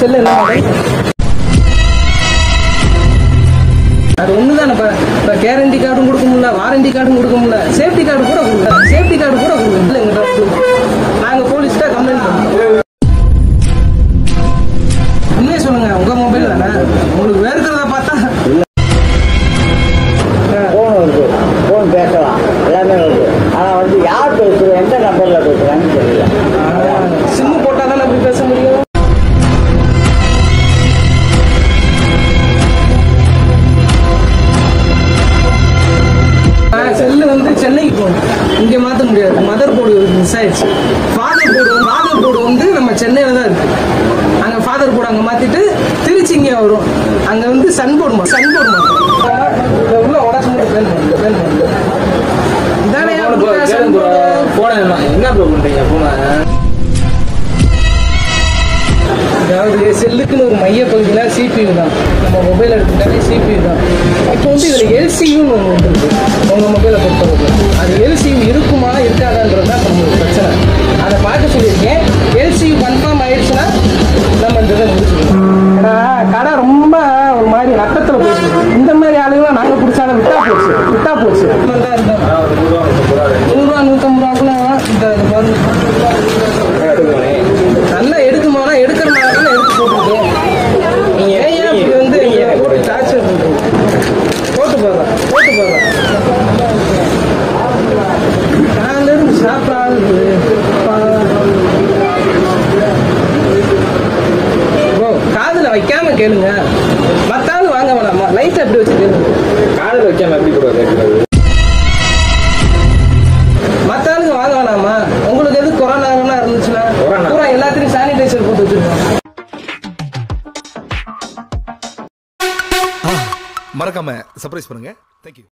Cell என்ன model அது ஒண்ணுதான் இப்ப இப்ப கேரண்டி கார்டும் கொடுக்க முடியல வாரண்டி கார்டும் கொடுக்க முடியல சேஃப்டி கார்டு கூட கொடுக்கல சேஃப்டி கார்டு கூட கொடுக்கல இல்லைங்க நாங்க போலீஸ்ட கம்ப்ளைண்ட் பண்ணோம் உண்மையை சொல்லுங்க உங்க மொபைல் தானே உங்களுக்கு வேறுக்கிறத பார்த்தா ஃபோன் வருது ஃபோன் பேசலாம் எல்லாமே வருது ஆனால் வந்து யார் பேசுகிறோம் எந்த நம்பரில் பேசுகிறாங்கன்னு தெரியல சிம்மு போட்டா தானே அப்படி பேச முடியும் செல்லு வந்து சென்னைக்கு போகணும் இங்க மாத்த முடியாது மதர் போர்டு மிஸ் ஆயிடுச்சு ஃபாதர் போர்டு ஃபாதர் போர்டு வந்து நம்ம சென்னையில தான் இருக்கு அங்க ஃபாதர் போர்டு அங்க மாத்திட்டு திருச்சி இங்க வரும் அங்க வந்து சன் போர்டு மா சன் போர்டு மாத்தணும் இதை உள்ள உடச்சு மட்டும் பேன் பண்ணுங்க பேன் பண்ணுங்க இதானே சன் போர்டு போன என்ன ப்ரோ பண்றீங்க போன அதாவது செல்லுக்குன்னு ஒரு மைய பகுதினா சிபியூ தான் நம்ம மொபைல் எடுத்துக்கிட்டாலே சிபியூ தான் இப்போ வந்து இதில் எல்சியூன்னு ஒன்று வந்துருக்கு உங்கள் மொபைலை பொறுத்தவரைக்கும் அது எல்சியூ இருக்குமா இருக்காதான்றது தான் நம்மளுக்கு பிரச்சனை அதை பார்க்க சொல்லியிருக்கேன் எல்சியூ கன்ஃபார்ம் ஆயிடுச்சுன்னா நம்ம இந்த இதை முடிச்சுக்கணும் ஏன்னா கடை ரொம்ப ஒரு மாதிரி ரத்தத்தில் போச்சு இந்த மாதிரி ஆளுங்களாம் நாங்கள் பிடிச்சாலும் விட்டா போச்சு விட்டா போச்சு இந்த மாதிரி தான் இருந்தோம் நூறுரூவா நூற்றம்பது ரூபாக்குள்ள இந்த இது வந்து நல்லா எடுக்குமானா எடுக்கிற மாதிரி தானே எடுத்து போட்டுருக்கு நீங்க ஏன் ஏன் இப்படி வந்து போட்டு டார்ச்சர் பண்றீங்க போட்டு போடுறேன் போட்டு போடுறேன் காலையில இருந்து சாப்பிடாது ப்ரோ காதுல வைக்காம கேளுங்க மத்தாலும் வாங்க வேணாமா லைட் அப்படி வச்சு கேளுங்க காதல் வைக்காம எப்படி ப்ரோ கேட்கறது மத்தாளுங்க வாங்க வேணாமா உங்களுக்கு எது கொரோனா இருந்துச்சுன்னா கொரோனா. பூரா எல்லாத்துலயும் சானிடைசர் போட்டு வச்சிருக்கோம் மறக்காம சர்ப்ரைஸ் பண்ணுங்க தேங்க்யூ